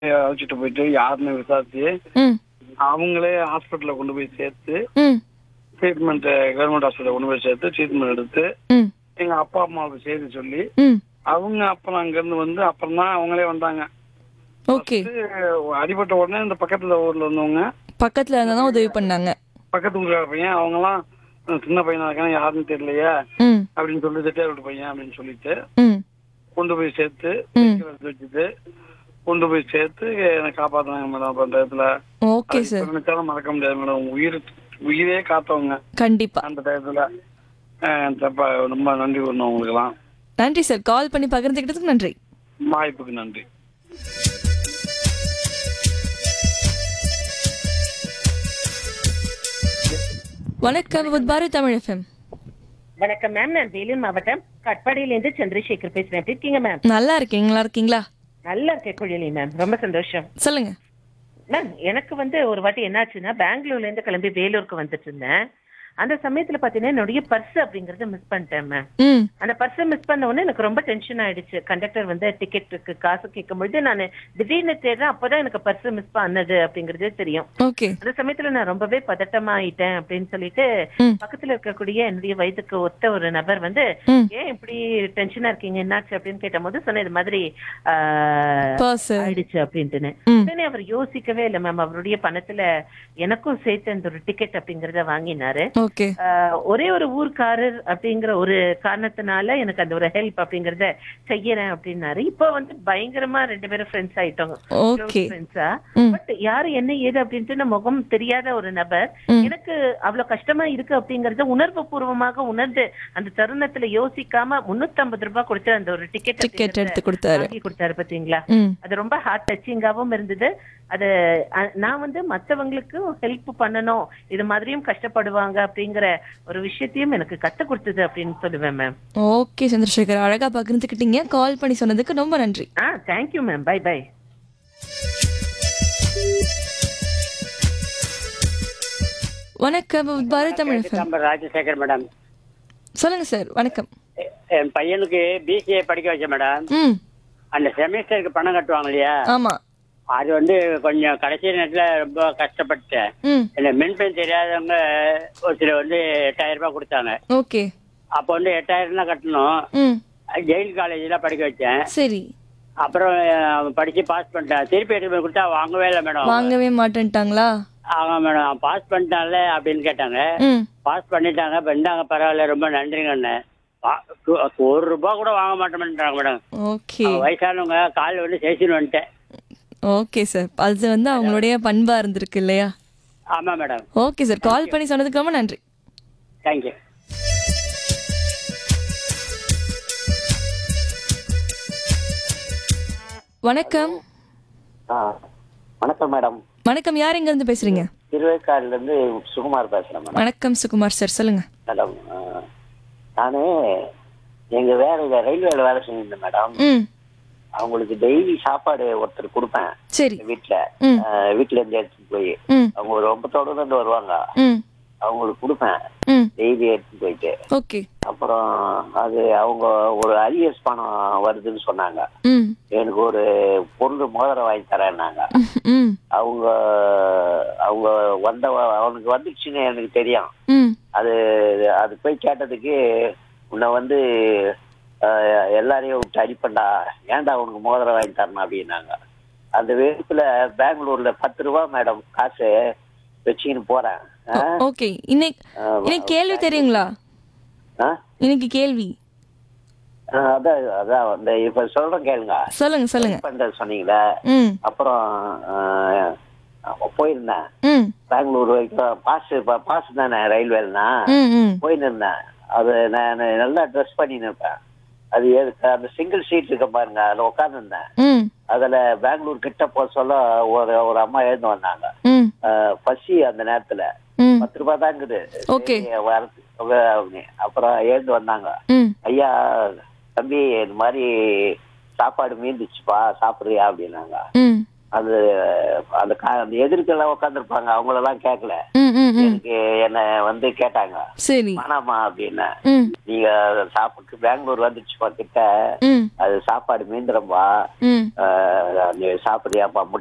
அழைச்சிட்டு போயிட்டு யாருன்னு விசாரிச்சு ம் அவங்களே ஹாஸ்பிட்டல்ல கொண்டு போய் சேர்த்து ம் ட்ரீட்மெண்ட் கவர்மெண்ட் ஹாஸ்பிட்டல் கொண்டு போய் சேர்த்து ட்ரீட்மெண்ட் எடுத்து ம் எங்க அப்பா அம்மாவுக்கு செய்தி சொல்லி ம் அவங்க அப்புறம் அங்க இருந்து வந்து அப்புறம் தான் அவங்களே வந்தாங்க ஓகே First அடிபட்ட உடனே இந்த பக்கத்துல ஊர்ல இருந்தவங்க பக்கத்துல இருந்தா தான் உதவி பண்ணாங்க பக்கத்து ஊர்ல பையன் அவங்கலாம் "அஹ், சின்ன பையனா இருக்கானே யாருன்னு தெரியலையே ம் அப்படின்னு சொல்லி செட்டியார் வீட்டு பையன் அப்படின்னு சொல்லிட்டு ம் கொண்டு போய் சேர்த்து ம். சைக்கிள் எடுத்து வச்சுட்டு கொண்டு போய் சேர்த்து என்னை காப்பாத்தினாங்க மேடம் அப்ப அந்த இடத்துல ஓகே அது சார் இப்ப நினைச்சாலும் மறக்க முடியாது மேடம் உயிர் உயிரே காத்தவங்க கண்டிப்பா அந்த டயத்துல அஹ், தப்பா ரொம்ப நன்றி கூறணும் உங்களுக்குலாம் நன்றி சார் கால் பண்ணி பகிர்ந்துக்கிட்டதுக்கு நன்றி வாய்ப்புக்கு நன்றி வணக்கம் வித் பாரத் தமிழ் எஃப்எம் வணக்கம் மேம் நான் வேலூர் மாவட்டம் கட்பாடியிலேருந்து சந்திரசேகர் பேசுறேன் எப்படி இருக்கீங்க மேம் நல்லா இருக்கீங்க நல்லா இருக்கீங்களா நல்லா இருக்கேன் குழலி மேம் ரொம்ப சந்தோஷம் சொல்லுங்க மேம் எனக்கு வந்து ஒரு வாட்டி என்னாச்சுன்னா பெங்களூர்ல இருந்து கிளம்பி வேலூருக்கு வந்துட்டு இருந்தேன் அந்த சமயத்துல பாத்தீங்கன்னா என்னுடைய பர்ஸ் அப்படிங்கறத மிஸ் பண்ணிட்டேன் மேம் ம் அந்த பர்ஸை மிஸ் பண்ண உடனே எனக்கு ரொம்ப டென்ஷன் ஆயிடுச்சு கண்டக்டர் வந்து டிக்கெட்டுக்கு காசு கேட்கும்பொழுது நான் திடீர்னு தேடுறேன் அப்பதான் எனக்கு பர்ஸ் மிஸ் பண்ணது அப்படிங்கறதே தெரியும் ஓகே அந்த சமயத்துல நான் ரொம்பவே பதட்டமா ஆயிட்டேன் அப்படின்னு சொல்லிட்டு ம். பக்கத்துல இருக்கக்கூடிய என்னுடைய வயதுக்கு ஒத்த ஒரு நபர் வந்து ம் ஏன் இப்படி டென்ஷனா இருக்கீங்க என்னாச்சு அப்படின்னு கேட்டபோது சொன்ன இது மாதிரி ஆ, பர்ஸ் ஆயிடுச்சு அப்படின்ட்டுன்னு ம் உடனே அவர் யோசிக்கவே இல்லை மேம் அவருடைய பணத்துல எனக்கும் சேர்த்து அந்த ஒரு டிக்கெட் அப்படிங்கறத வாங்கினாரு ஓகே ஆ, ஒரே ஒரு ஊர்க்காரர் அப்படிங்கிற ஒரு காரணத்தினால எனக்கு அந்த ஒரு ஹெல்ப் அப்படிங்கறத செய்யறேன் அப்படின்னாரு இப்போ வந்து பயங்கரமா ரெண்டு பேரும் ஃப்ரெண்ட்ஸ் ஆயிட்டோங்க ஓகே ஃப்ரெண்ட்ஸா ம் பட் யாரு என்ன ஏது அப்படின்ட்டு முகம் தெரியாத ஒரு நபர் ம். எனக்கு அவ்வளவு கஷ்டமா இருக்கு அப்படிங்கறத உணர்வு பூர்வமாக உணர்ந்து அந்த தருணத்துல யோசிக்காம முன்னூத்தி ஐம்பது ரூபாய் கொடுத்து அந்த ஒரு டிக்கெட் டிக்கெட் எடுத்து கொடுத்தாரு வாங்கி கொடுத்தாரு பாத்தீங்களா ம் அது ரொம்ப ஹார்ட் டச்சிங்காவும் இருந்தது அது அ- நான் வந்து மத்தவங்களுக்கு ஹெல்ப் பண்ணணும் இது மாதிரியும் கஷ்டப்படுவாங்க அப்படிங்கிற ஒரு விஷயத்தையும் எனக்கு கத்து கொடுத்தது அப்படின்னு சொல்லுவேன் மேம் ஓகே சந்திரசேகர் அழகா பகிர்ந்துக்கிட்டீங்க கால் பண்ணி சொன்னதுக்கு ரொம்ப நன்றி ஆ தேங்க்யூ மேம் பை பை வணக்கம் வித் பாரத் தமிழ் எஃப்எம் நம்ம ராஜசேகர் மேடம் சொல்லுங்க சார் வணக்கம் எ- என் பையனுக்கு பிசிஏ படிக்க வச்சேன் மேடம் ம் அந்த செமிஸ்டருக்கு பணம் கட்டுவாங்க இல்லையா ஆமா அது வந்து கொஞ்சம் கடைசி நேரத்தில் ரொம்ப கஷ்டப்பட்டேன் ம் இந்த மின்பெண் தெரியாதவங்க ஒரு சிலர் வந்து எட்டாயிரம் ரூபாய் கொடுத்தாங்க ஓகே அப்போ வந்து எட்டாயிரம் தான் கட்டணும் ம் ஜெயில் காலேஜில் படிக்க வச்சேன் சரி அப்புறம் அவன் படிச்சு பாஸ் பண்ணிட்டான் திருப்பி எடுத்து போய் கொடுத்தா வாங்கவே இல்லை மேடம் வாங்கவே மாட்டேன்ட்டாங்களா ஆமாம் மேடம் பாஸ் பண்ணிட்டான்ல அப்படின்னு கேட்டாங்க ம் பாஸ் பண்ணிட்டாங்க இப்போ இந்தாங்க பரவாயில்ல ரொம்ப நன்றிங்கண்ணே வா- ஒரு ரூபா கூட வாங்க மாட்டோம்ன்றாங்க மேடம் ஓகே அவன் வயசானவங்க கால் வந்து சேசின்னு வந்துட்டேன் ஓகே சார் அது வந்து அவங்களுடைய பண்பா இருந்திருக்கு இல்லையா ஆமா மேடம் ஓகே சார் கால் பண்ணி சொன்னதுக்கு ரொம்ப நன்றி தேங்க்யூ வணக்கம் ஆ வணக்கம் மேடம் வணக்கம் யார் எங்க இருந்து பேசுறீங்க திருவேற்காடுல இருந்து சுகுமார் பேசுறேன் மேடம் வணக்கம் சுகுமார் சார் சொல்லுங்க மேடம் ஆ, நானு எங்க வேற ரயில்வேல வேலை செஞ்சிருந்தேன் மேடம் ம் அவங்களுக்கு டெய்லி சாப்பாடு ஒருத்தர் கொடுப்பேன் சரி வீட்டுல ம். ஆ, வீட்டுல இருந்து எடுத்துட்டு போய் ம் அவங்க ஒரு ஒன்பத்தோட இருந்து வருவாங்க ம் அவங்களுக்கு கொடுப்பேன் ம் டெய்லி எடுத்துட்டு போயிட்டு ஓகே அப்புறம் அது அவங்க ஒரு அரியர்ஸ் பணம் வருதுன்னு சொன்னாங்க ம் எனக்கு ஒரு பொருள் மோதிரம் வாங்கி தரேன்னாங்க ம் அவங்க அவங்க வந்த அவனுக்கு வந்துச்சுன்னு எனக்கு தெரியும் ம் அது அது போய் கேட்டதுக்கு உன்னை வந்து அஹ், எல்லாரையும் விட்டு அடிப்பண்டா ஏன்டா உனக்கு மோதிரம் வாங்கி தரணும் அப்படின்னாங்க அந்த வெறுப்புல பெங்களூர்ல பத்து ரூபா மேடம் காசு வச்சுக்கின்னு போறேன் ஆ? ஓகே இன்னைக்கு ஆமா. இன்னைக்கு கேள்வி தெரியுங்களா ஆ? இன்னைக்கு கேள்வி ஆ, அதான் அதான் இந்த இப்ப சொல்றேன் கேளுங்க சொல்லுங்க சொல்லுங்க பண்றது சொன்னீங்களே ம் அப்புறம் அஹ், போயிருந்தேன் ம் பெங்களூர் வரைக்கும் பாஸ் பாஸ் தானே ரயில்வேலனா ம் ம் போயின்னு இருந்தேன் அது நான் நல்லா ட்ரெஸ் பண்ணின்னு இருப்பேன் அது எதுக்கு அந்த சிங்கிள் சீட் இருக்க பாருங்க அதில் உட்காந்துருந்தேன் ம் அதில் பெங்களூர் கிட்ட போக சொல்ல ஒரு ஒரு அம்மா எழுந்து வந்தாங்க ம் அஹ், பசி அந்த நேரத்தில் ம் பத்து ரூபாய் தான் இருக்குது Okay. சரி, வரது அப்படின்னு. அப்புறம் எழுந்து வந்தாங்க ம் ஐயா தம்பி இந்த மாதிரி சாப்பாடு மீந்துச்சுப்பா சாப்பிட்றியா அப்படின்னாங்க ம் அது அந்த கா- அந்த எதிர்க்கெல்லாம் உட்காந்துருப்பாங்க அவங்களெல்லாம் கேட்கல ம் ம் ம் எனக்கு என்ன வந்து கேட்டாங்க சரி வேணாமா அப்படின்னு ம் நீங்க சாப்பிட்டு பெங்களூர் வந்துச்சுப்பா கிட்ட ம் அது சாப்பாடு மீந்திரம்பா ம் ஆஹ், நீ சாப்பிடுறியாப்பா